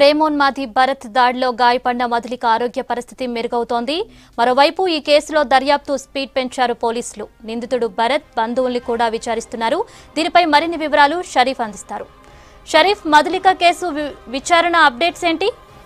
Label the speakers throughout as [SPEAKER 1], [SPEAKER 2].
[SPEAKER 1] ప్రేమోన్మాది భరత్ దాడిలో గాయపడిన మధులిక ఆరోగ్య పరిస్థితి మెరుగవుతోంది మరోవైపు ఈ కేసులో దర్యాప్తు స్పీడ్ పెంచారు పోలీసులు నిందితుడు భరత్ బంధువుల్ని కూడా విచారిస్తున్నారు దీనిపై మరిన్ని వివరాలు షరీఫ్ అందిస్తారు షరీఫ్ మధులిక కేసు వి- విచారణ అప్డేట్స్ ఏంటి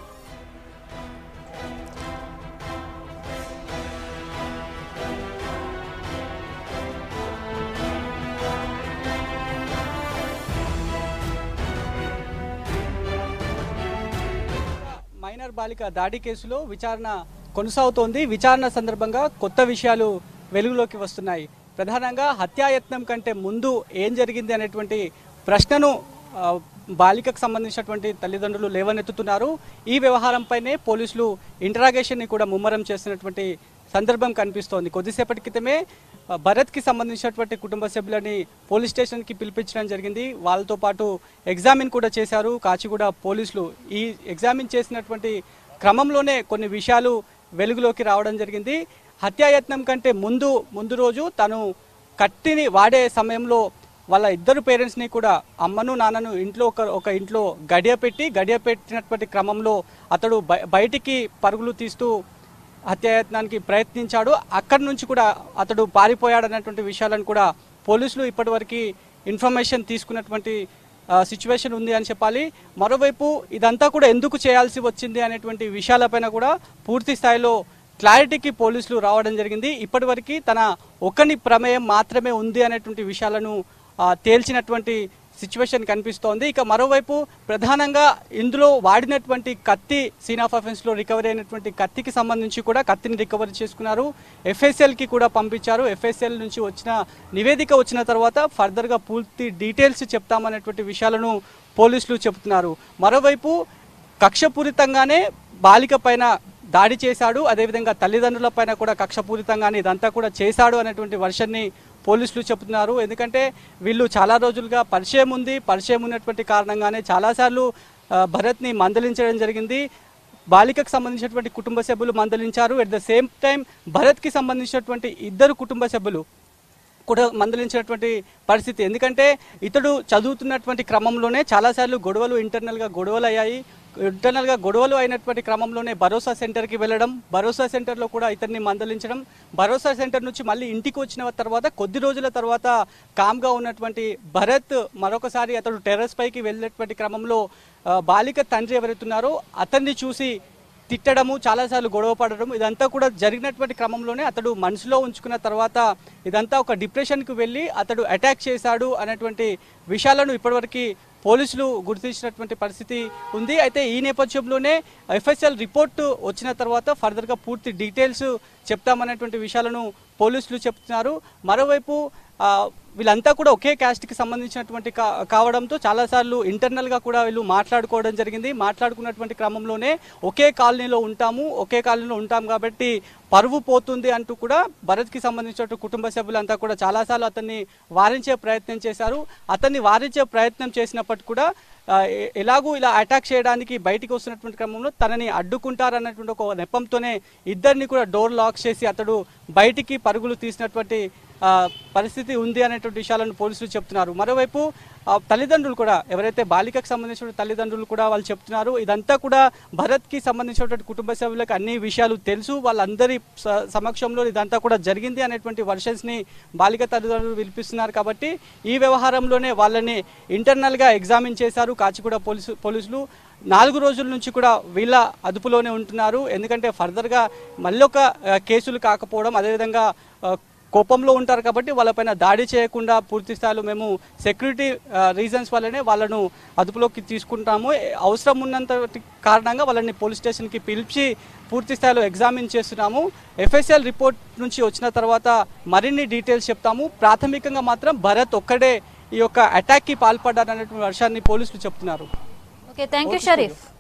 [SPEAKER 2] మైనర్ బాలిక దాడి కేసులో విచారణ కొనసాగుతోంది విచారణ సందర్భంగా కొత్త విషయాలు వెలుగులోకి వస్తున్నాయి ప్రధానంగా హత్యాయత్నం కంటే ముందు ఏం జరిగింది అనేటువంటి ప్రశ్నను ఆ, బాలికకు సంబంధించినటువంటి తల్లిదండ్రులు లేవనెత్తుతున్నారు ఈ వ్యవహారంపైనే పోలీసులు ఇంటరాగేషన్ ని కూడా ముమ్మరం చేసినటువంటి సందర్భం కనిపిస్తోంది కొద్దిసేపటి క్రితమే ఆ, భరత్కి సంబంధించినటువంటి కుటుంబ సభ్యులని పోలీస్ స్టేషన్కి పిలిపించడం జరిగింది వాళ్ళతో పాటు ఎగ్జామిన్ కూడా చేశారు కాచిగూడ పోలీసులు ఈ ఎగ్జామిన్ చేసినటువంటి క్రమంలోనే కొన్ని విషయాలు వెలుగులోకి రావడం జరిగింది హత్యాయత్నం కంటే ముందు ముందు రోజు తను కత్తిని వాడే సమయంలో వాళ్ళ ఇద్దరు పేరెంట్స్ని కూడా అమ్మను నాన్నను ఇంట్లో ఒక ఒక ఇంట్లో గడియ పెట్టి గడియ పెట్టినటువంటి క్రమంలో అతడు బయ- బయటికి పరుగులు తీస్తూ హత్యాయత్నానికి ప్రయత్నించాడు అక్కడి నుంచి కూడా అతడు పారిపోయాడు అన్నటువంటి విషయాలను కూడా పోలీసులు ఇప్పటివరకు ఇన్ఫర్మేషన్ తీసుకున్నటువంటి సిచ్యువేషన్ ఉంది అని చెప్పాలి మరోవైపు ఇదంతా కూడా ఎందుకు చేయాల్సి వచ్చింది అనేటువంటి విషయాలపైన కూడా పూర్తి స్థాయిలో క్లారిటీకి పోలీసులు రావడం జరిగింది ఇప్పటివరకు తన ఒక్కని ప్రమేయం మాత్రమే ఉంది అనేటువంటి విషయాలను ఆ, తేల్చినటువంటి సిచ్యువేషన్ కనిపిస్తోంది ఇక మరోవైపు ప్రధానంగా ఇందులో వాడినటువంటి కత్తి సీన్ ఆఫ్ అఫెన్స్ లో రికవరీ అయినటువంటి కత్తికి సంబంధించి కూడా కత్తిని రికవరీ చేసుకున్నారు ఎఫ్ఎస్ఎల్ కి కూడా పంపించారు ఎఫ్ఎస్ఎల్ నుంచి వచ్చిన నివేదిక వచ్చిన తర్వాత ఫర్దర్ గా పూర్తి డీటెయిల్స్ చెప్తామనేటువంటి విషయాలను పోలీసులు చెబుతున్నారు మరోవైపు కక్షపూరితంగానే బాలిక పైన దాడి చేశాడు అదేవిధంగా తల్లిదండ్రుల పైన కూడా కక్షపూరితంగానే ఇదంతా కూడా చేశాడు అనేటువంటి వర్షన్ని పోలీసులు చెబుతున్నారు ఎందుకంటే వీళ్ళు చాలా రోజులుగా పరిచయం ఉంది పరిచయం ఉన్నటువంటి కారణంగానే చాలాసార్లు ఆ, భరత్ని మందలించడం జరిగింది బాలికకు సంబంధించినటువంటి కుటుంబ సభ్యులు మందలించారు అట్ ద సేమ్ టైం భరత్కి సంబంధించినటువంటి ఇద్దరు కుటుంబ సభ్యులు కూడా మందలించినటువంటి పరిస్థితి ఎందుకంటే ఇతడు చదువుతున్నటువంటి క్రమంలోనే చాలాసార్లు గొడవలు ఇంటర్నల్గా గొడవలు అయ్యాయి ఇంటర్నల్గా గొడవలు అయినటువంటి క్రమంలోనే భరోసా సెంటర్కి వెళ్ళడం భరోసా సెంటర్లో కూడా ఇతన్ని మందలించడం భరోసా సెంటర్ నుంచి మళ్ళీ ఇంటికి వచ్చిన తర్వాత కొద్ది రోజుల తర్వాత కామ్గా ఉన్నటువంటి భరత్ మరొకసారి అతడు టెర్రస్ పైకి వెళ్ళినటువంటి క్రమంలో ఆ, బాలిక తండ్రి ఎవరైతున్నారో అతన్ని చూసి తిట్టడము చాలాసార్లు గొడవ పడడం ఇదంతా కూడా జరిగినటువంటి క్రమంలోనే అతడు మనసులో ఉంచుకున్న తర్వాత ఇదంతా ఒక డిప్రెషన్కి వెళ్ళి అతడు అటాక్ చేశాడు అనేటువంటి విషయాలను ఇప్పటివరకు పోలీసులు గుర్తించినటువంటి పరిస్థితి ఉంది అయితే ఈ నేపథ్యంలోనే ఎఫ్ఎస్ఎల్ రిపోర్ట్ వచ్చిన తర్వాత ఫర్దర్గా పూర్తి డీటెయిల్స్ చెప్తామనేటువంటి విషయాలను పోలీసులు చెప్తున్నారు మరోవైపు ఆ, వీళ్ళంతా కూడా ఒకే క్యాస్ట్కి సంబంధించినటువంటి కా కావడంతో చాలాసార్లు ఇంటర్నల్గా కూడా వీళ్ళు మాట్లాడుకోవడం జరిగింది మాట్లాడుకున్నటువంటి క్రమంలోనే ఒకే కాలనీలో ఉంటాము ఒకే కాలనీలో ఉంటాం కాబట్టి పరువు పోతుంది అంటూ కూడా భరత్కి సంబంధించిన కుటుంబ సభ్యులంతా కూడా చాలాసార్లు అతన్ని వారించే ప్రయత్నం చేశారు అతన్ని వారించే ప్రయత్నం చేసినప్పటికీ కూడా ఆ, ఎ- ఎలాగూ ఇలా అటాక్ చేయడానికి బయటికి వస్తున్నటువంటి క్రమంలో తనని అడ్డుకుంటారన్నటువంటి ఒక నెపంతోనే ఇద్దరిని కూడా డోర్ లాక్ చేసి అతడు బయటికి పరుగులు తీసినటువంటి ఆ, పరిస్థితి ఉంది అనేటువంటి విషయాలను పోలీసులు చెప్తున్నారు మరోవైపు ఆ, తల్లిదండ్రులు కూడా ఎవరైతే బాలికకు సంబంధించిన తల్లిదండ్రులు కూడా వాళ్ళు చెప్తున్నారు ఇదంతా కూడా భరత్కి సంబంధించినటువంటి కుటుంబ సభ్యులకు అన్ని విషయాలు తెలుసు వాళ్ళందరి స- సమక్షంలో ఇదంతా కూడా జరిగింది అనేటువంటి వర్షన్స్ని బాలిక తల్లిదండ్రులు వినిపిస్తున్నారు కాబట్టి ఈ వ్యవహారంలోనే వాళ్ళని ఇంటర్నల్గా ఎగ్జామిన్ చేశారు కాచిగూడ పోలీసు పోలీసులు నాలుగు రోజుల నుంచి కూడా వీళ్ళ అదుపులోనే ఉంటున్నారు ఎందుకంటే ఫర్దర్గా మళ్ళొక ఆ, కేసులు కాకపోవడం అదేవిధంగా ఆ, కోపంలో ఉంటారు కాబట్టి వాళ్ళపైన దాడి చేయకుండా పూర్తి స్థాయిలో మేము సెక్యూరిటీ రీజన్స్ వల్లనే వాళ్ళను అదుపులోకి తీసుకుంటాము ఏ- అవసరం ఉన్నంత కారణంగా వాళ్ళని పోలీస్ స్టేషన్కి పిలిచి పూర్తి స్థాయిలో ఎగ్జామిన్ చేస్తున్నాము ఎఫ్ఎస్ఎల్ రిపోర్ట్ నుంచి వచ్చిన తర్వాత మరిన్ని డీటెయిల్స్ చెప్తాము ప్రాథమికంగా మాత్రం భరత్ ఒక్కడే ఈ యొక్క అటాక్కి పాల్పడ్డారనేటువంటి వర్షాన్ని పోలీసులు చెప్తున్నారు
[SPEAKER 1] ఓకే థ్యాంక్ యూ షరీఫ్